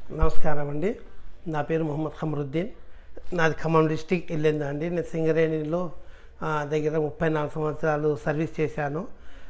నమస్కారం అండి నా పేరు మొహమ్మద్ ఖమరుద్దీన్ నాది ఖమ్మం డిస్టిక్ వెళ్ళింది అండి నేను సింగరేణిలో ఆ, దగ్గర ముప్పై నాలుగు సంవత్సరాలు సర్వీస్ చేశాను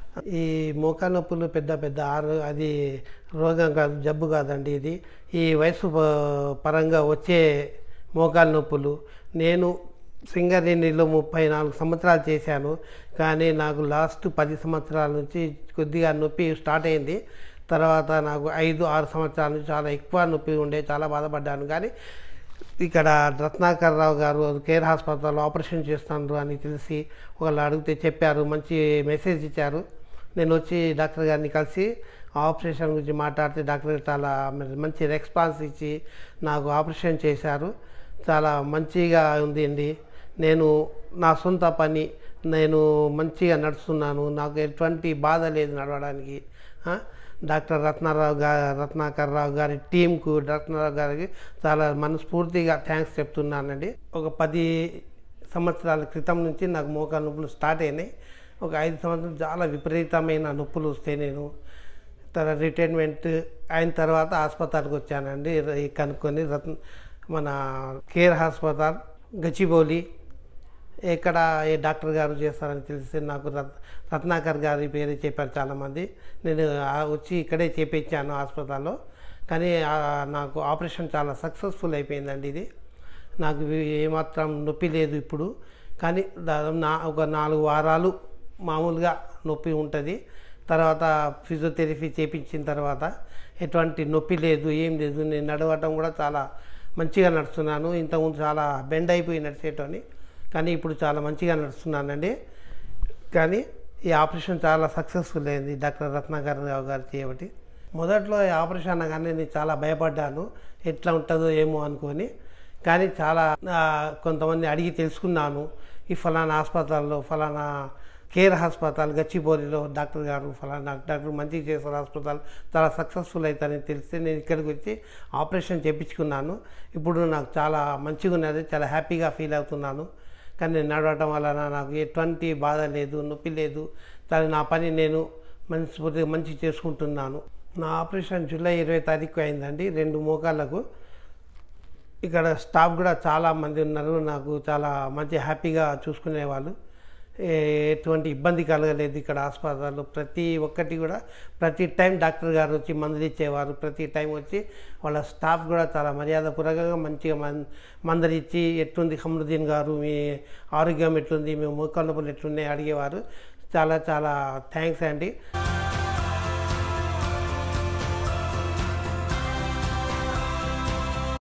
ఈ మోకాలు నొప్పులు పెద్ద పెద్ద ఆరు అది రోగం కాదు జబ్బు కాదండి ఇది ఈ వయసు ప- పరంగా వచ్చే మోకాలు నొప్పులు నేను సింగరేణిలో ముప్పై నాలుగు సంవత్సరాలు చేశాను కానీ నాకు లాస్ట్ పది సంవత్సరాల నుంచి కొద్దిగా నొప్పి స్టార్ట్ అయింది తర్వాత నాకు ఐదు ఆరు సంవత్సరాల నుంచి చాలా ఎక్కువ నొప్పి ఉండే చాలా బాధపడ్డాను కానీ ఇక్కడ రత్నాకర్ రావు గారు కేర్ హాస్పిటల్లో ఆపరేషన్ చేస్తున్నారు అని తెలిసి ఒకళ్ళు అడిగితే చెప్పారు మంచి మెసేజ్ ఇచ్చారు నేను వచ్చి డాక్టర్ గారిని కలిసి ఆపరేషన్ గురించి మాట్లాడితే డాక్టర్ గారు చాలా మంచి రెస్పాన్స్ ఇచ్చి నాకు ఆపరేషన్ చేశారు చాలా మంచిగా ఉంది అండి నేను నా సొంత పని నేను మంచిగా నడుస్తున్నాను నాకు ఎటువంటి బాధ లేదు నడవడానికి ఆ? డాక్టర్ రత్నారావు గారు రత్నాకర్ రావు గారి టీంకు రత్నారావు గారికి చాలా మనస్ఫూర్తిగా థ్యాంక్స్ చెప్తున్నానండి ఒక పది సంవత్సరాల క్రితం నుంచి నాకు మోకాలు నొప్పులు స్టార్ట్ అయినాయి ఒక ఐదు సంవత్సరాలు చాలా విపరీతమైన నొప్పులు వస్తే నేను తర్వాత రిటైర్మెంట్ అయిన తర్వాత హాస్పిటల్కి వచ్చానండి ఈ కనుక్కొని రత్న మన కేర్ హాస్పిటల్ గచ్చిబౌలి ఎక్కడ ఏ డాక్టర్ గారు చేస్తారని తెలిసి నాకు రత్ రత్నాకర్ గారి పేరు చెప్పారు చాలామంది నేను ఆ వచ్చి ఇక్కడే చేపించాను హాస్పిటల్లో కానీ ఆ నాకు ఆపరేషన్ చాలా సక్సెస్ఫుల్ అయిపోయిందండి ఇది నాకు ఇవి ఏమాత్రం నొప్పి లేదు ఇప్పుడు కానీ దాదాపు నా ఒక నాలుగు వారాలు మామూలుగా నొప్పి ఉంటుంది తర్వాత ఫిజియోథెరపీ చేపించిన తర్వాత ఎటువంటి నొప్పి లేదు ఏం లేదు నేను నడవటం కూడా చాలా మంచిగా నడుస్తున్నాను ఇంతకుముందు చాలా బెండ్ అయిపోయి నడిచేటోని కానీ ఇప్పుడు చాలా మంచిగా నడుస్తున్నానండి కానీ ఈ ఆపరేషన్ చాలా సక్సెస్ఫుల్ అయింది డాక్టర్ రత్నాకర్ రావు గారు చేయబట్టి మొదట్లో ఈ ఆపరేషన్ అనగానే నేను చాలా భయపడ్డాను ఎట్లా ఉంటుందో ఏమో అనుకొని కానీ చాలా ఆ, కొంతమంది అడిగి తెలుసుకున్నాను ఈ ఫలానా హాస్పిటల్లో ఫలానా కేర్ హాస్పిటల్ గచ్చిబౌలిలో డాక్టర్ గారు ఫలానా డాక్టర్ మంచిగా చేస్తారు హాస్పిటల్ చాలా సక్సెస్ఫుల్ అవుతారని తెలిస్తే నేను ఇక్కడికి వచ్చి ఆపరేషన్ చేయించుకున్నాను ఇప్పుడు నాకు చాలా మంచిగా ఉన్నది చాలా హ్యాపీగా ఫీల్ అవుతున్నాను కానీ నేను నడవటం వలన నాకు ఎటువంటి బాధ లేదు నొప్పి లేదు దాని నా పని నేను మనస్ఫూర్తిగా మంచి చేసుకుంటున్నాను నా ఆపరేషన్ జూలై ఇరవై తారీఖు అయిందండి రెండు మోకాళ్ళకు ఇక్కడ స్టాఫ్ కూడా చాలా మంది ఉన్నారు నాకు చాలా మంచి హ్యాపీగా చూసుకునేవాళ్ళు ఏ- ఎటువంటి ఇబ్బంది కలగలేదు ఇక్కడ హాస్పిటల్లో ప్రతి ఒక్కటి కూడా ప్రతి టైం డాక్టర్ గారు వచ్చి మందులు ఇచ్చేవారు ప్రతి టైం వచ్చి వాళ్ళ స్టాఫ్ కూడా చాలా మర్యాదపూర్వకంగా మంచిగా మన్ మందులు ఇచ్చి ఎట్లుంది ఖమరుద్దీన్ గారు మీ ఆరోగ్యం ఎట్లుంది మీ మోకాళ్ళ నొప్పులు ఎట్లున్నాయి అడిగేవారు చాలా చాలా థ్యాంక్స్ అండి